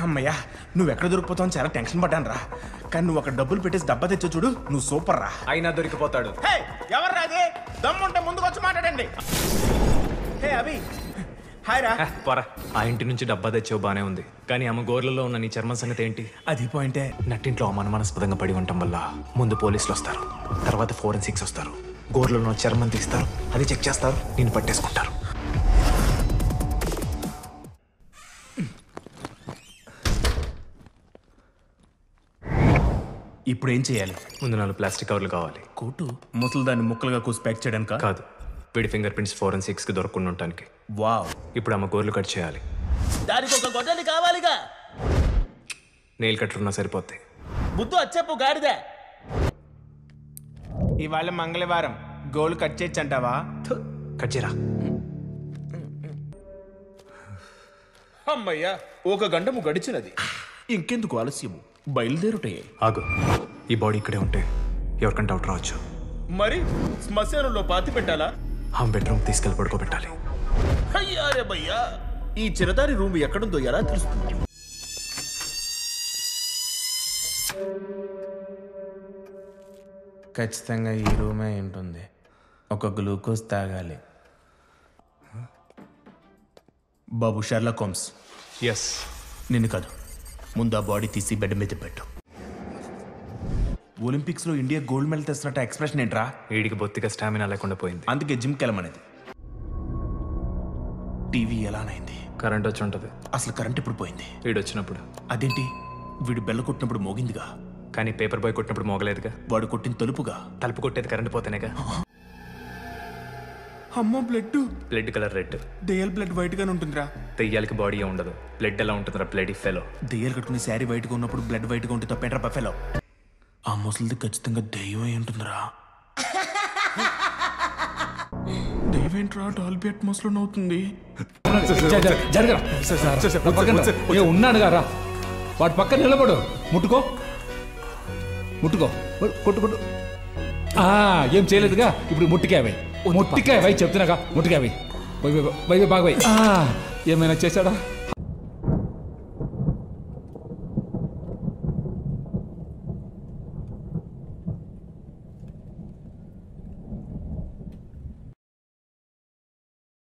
అమ్మయ్యా నువ్వు ఎక్కడ దొరికిపోతావు అని చాలా టెన్షన్ పడ్డాను రా కానీ నువ్వు అక్కడ డబ్బులు పెట్టేసి డబ్బా తెచ్చో చూడు నువ్వు సూపర్ రా అయినా దొరికిపోతాడు హే ఎవరు రాది దమ్ముంటే ముందుకు వచ్చి మాట్లాడండి హే అభి హాయ్ రా హే, పోరా ఆ ఇంటి నుంచి డబ్బా తెచ్చావు బానే ఉంది కానీ ఆమె గోర్లలో ఉన్న నీ చర్మం సంగతి ఏంటి అది పాయింటే నట్టింట్లో అవమానస్పదంగా పడి ఉండటం వల్ల ముందు పోలీసులు వస్తారు తర్వాత ఫోరెన్సిక్స్ వస్తారు గోర్లలో ఉన్న చర్మం తీస్తారు అది చెక్ చేస్తారు నేను పట్టేసుకుంటారు ఇప్పుడు ఏం చేయాలి ముందు నాలుగు ప్లాస్టిక్ కవర్లు కావాలి కోటు ముసలి దాన్ని ముక్కలుగా కూసి ప్యాక్ చేయడానిక కాదు వీడి ఫింగర్ ప్రింట్స్ ఫోరెన్సిక్స్ కి దొరకకుండా ఉండటానికి వావ్ ఇప్పుడు ఆమె గోర్లు కట్ చేయాలి దానికి ఒక గొడ్డలి కావాలిగా నెయిల్ కట్టర్ ఉన్నా సరిపోతాయి బుద్ధు వచ్చేపు గాడిదే ఇవాళ మంగళవారం గోల్ కట్ చేయొచ్చు అంటావా కట్ చేయరా అమ్మయ్యా ఒక గంటము గడిచినది ఇంకెందుకు ఆలస్యము బయలుదేరుటే ఆగు ఈ బాడీ ఇక్కడే ఉంటే ఎవరికంటే అవుట్ రావచ్చు మరి శ్మశానంలో పాతి పెట్టాలా ఆమె బెడ్రూమ్ తీసుకెళ్ళి పడుకోబెట్టాలి అయ్యారే భయ్యా ఈ చిరదారి రూమ్ ఎక్కడుందో ఎలా తెలుస్తుంది ఖచ్చితంగా ఈ రూమే ఉంటుంది ఒక గ్లూకోజ్ తాగాలి బాబు షర్లా కోమ్స్ ఎస్ నిన్ను కాదు ముందు ఆ బాడీ తీసి బెడ్ మీద పెట్టు ఒలింపిక్స్లో ఇండియా గోల్డ్ మెడల్ తెస్తున్నట్టు ఎక్స్ప్రెషన్ ఏంట్రా వీడికి బొత్తిగా స్టామినా లేకుండా పోయింది అందుకే జిమ్కి వెళ్ళమనేది టీవీ ఎలానైంది కరెంట్ వచ్చి ఉంటుంది అసలు కరెంట్ ఎప్పుడు పోయింది వీడు వచ్చినప్పుడు అదేంటి వీడు బెల్ల కొట్టినప్పుడు మోగిందిగా కానీ పేపర్ బాయ్ కొట్టినప్పుడు మోగలేదుగా వాడు కొట్టిన తలుపుగా తలుపు కొట్టేది కరెంట్ పోతేనేగా అమ్మో బ్లడ్ బ్లడ్ కలర్ రెడ్ దెయ్యాల బ్లడ్ వైట్ గానే ఉంటుందిరా దెయ్యాలకి బాడీ ఉండదు బ్లడ్ ఎలా ఉంటుందిరా బ్లడ్ ఫెలో దెయ్యాలు కట్టుకునే శారీ వైట్ గా ఉన్నప్పుడు బ్లడ్ వైట్ గా ఉంటే తప్పేంట్రా బఫెలో ఆ ముసలిది ఖచ్చితంగా దెయ్యం అయి ఉంటుందిరా దెయ్యం ఏంట్రా డాల్బీ అట్మాస్ లో నవ్వుతుంది జరగరా నా పక్కన రా. ఏ ఉన్నాడు రా వాడి పక్కన నిలబడు ముట్టుకో ముట్టుకో కొట్టు కొట్టు ఆ, ఏం చేయలేదుగా ఇప్పుడు ముట్టికాయ వై ముట్టికాయ వై చెప్తున్నాగా ముట్టికాయ why why why, why why బాగా వై ఆ, ఏమైనా చేశాడా